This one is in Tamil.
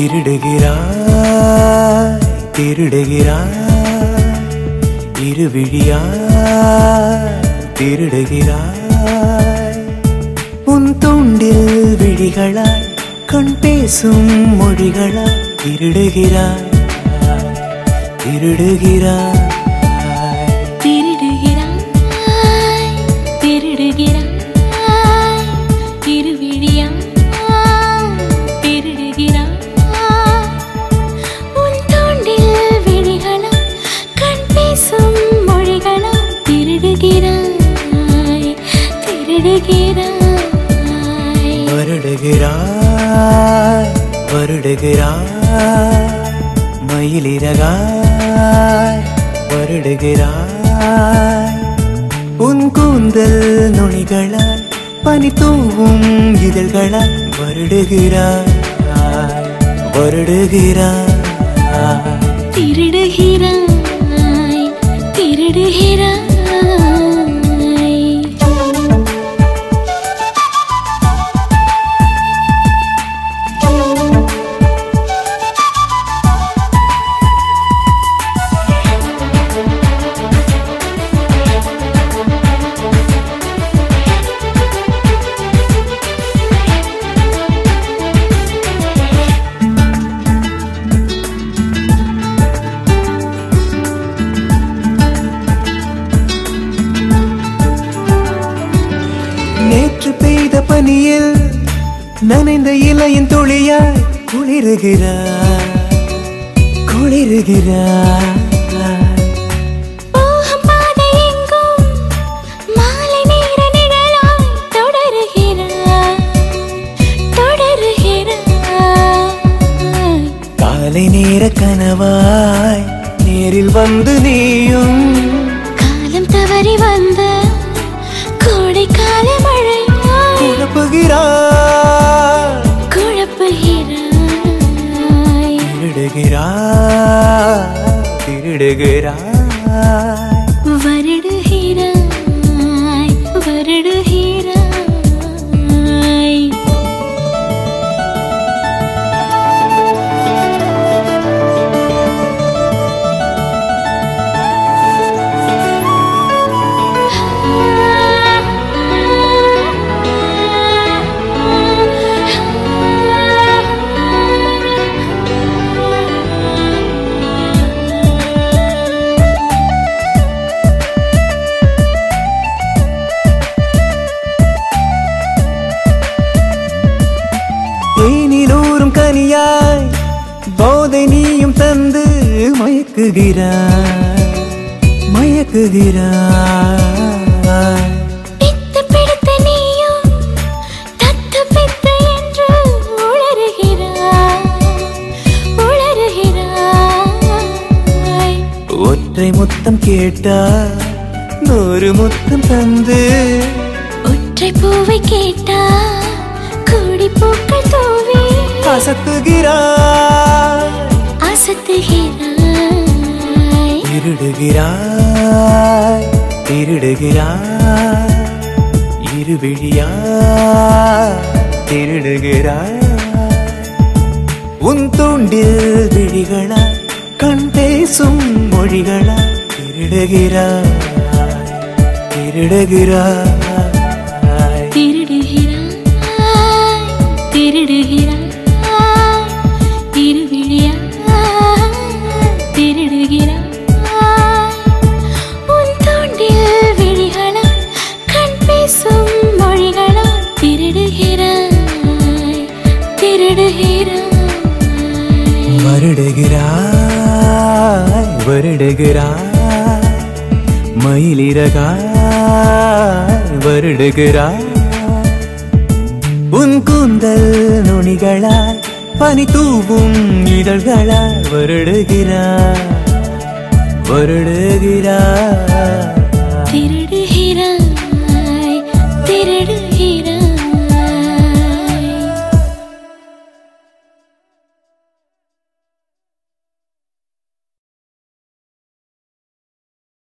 திருடுகிறாய் திருடுகிறாய் இருவிழியாய் திருடுகிறாய் உன் தூண்டில் விழிகளாய் கண் பேசும் மொழிகளாய் திருடுகிறாய் திருடுகிறாய் திருடுகிறாய் திருடுகிறாய் இருவிழியாய் திருடுகிறாய் உன் தோண்டில் விழிகளாய் கண் பேசும் மொழிகளாய் திருடுகிறாய் திருடுகிறாய் வருடுகிறாய் வருடுகிறாய் மயிலிறகாய் வருடுகிறாய் உன் கூந்தல் நுனிகளால் பனி தூவும் இதழ்களால் வருடுகிறாய் வருடுகிறாய் திருடுகிறாய் திருடுகிறாய் நேற்று பெய்த பனியில் நனைந்த இலையின் துளியாய் குளிருகிறாய் குளிருகிறாய் போகும் பாதை எங்கும் மாலை நேர நிழலாய் தொடருகிறாய் தொடருகிறாய் காலை நேர கனவாய் நேரில் வந்து நீயும் காலம் தவறி வந்த கோடைக்கால மழையாய் குழப்புகிறாய் குழப்புகிறாய் திருடுகிறாய் திருடுகிறாய் வருடுகிறாய் வருடுகிறாய் தேனிலூரும் கனியாய் போதை நீயும் தந்து மயக்குகிறாய் மயக்குகிறாய் பித்து பிடித்த நீயும் தத்து பித்து என்று உளறுகிறாய் உளறுகிறாய் ஒற்றை முத்தம் கேட்டா நூறு முத்தம் தந்து ஒற்றை பூவை கேட்டா கோடி பூக்கள் தூவி அசத்துகிறாய் அசத்துகிறாய் திருடுகிறாய் திருடுகிறாய் இருவிழியாய் திருடுகிறாய் உன் தூண்டில் விழிகளாய் கண் பேசும் மொழிகளாய் திருடுகிறாய் திருடுகிறாய் திருடுகிறாய் திருடுகிறாய் இருவிழியாய் திருடுகிறாய் உன் தோண்டில் விழிகளாய் கண் பேசும் மொழிகளாய் திருடுகிறாய் திருடுகிறாய் வருடுகிறாய் வருடுகிறாய் மயிலிறகாய் வருடுகிறாய் உன் கூந்தல் நுனிகளால் பனி தூவும் இதழ்களால் வருடுகிறாய் வருடுகிறாய் திருடுகிறாய்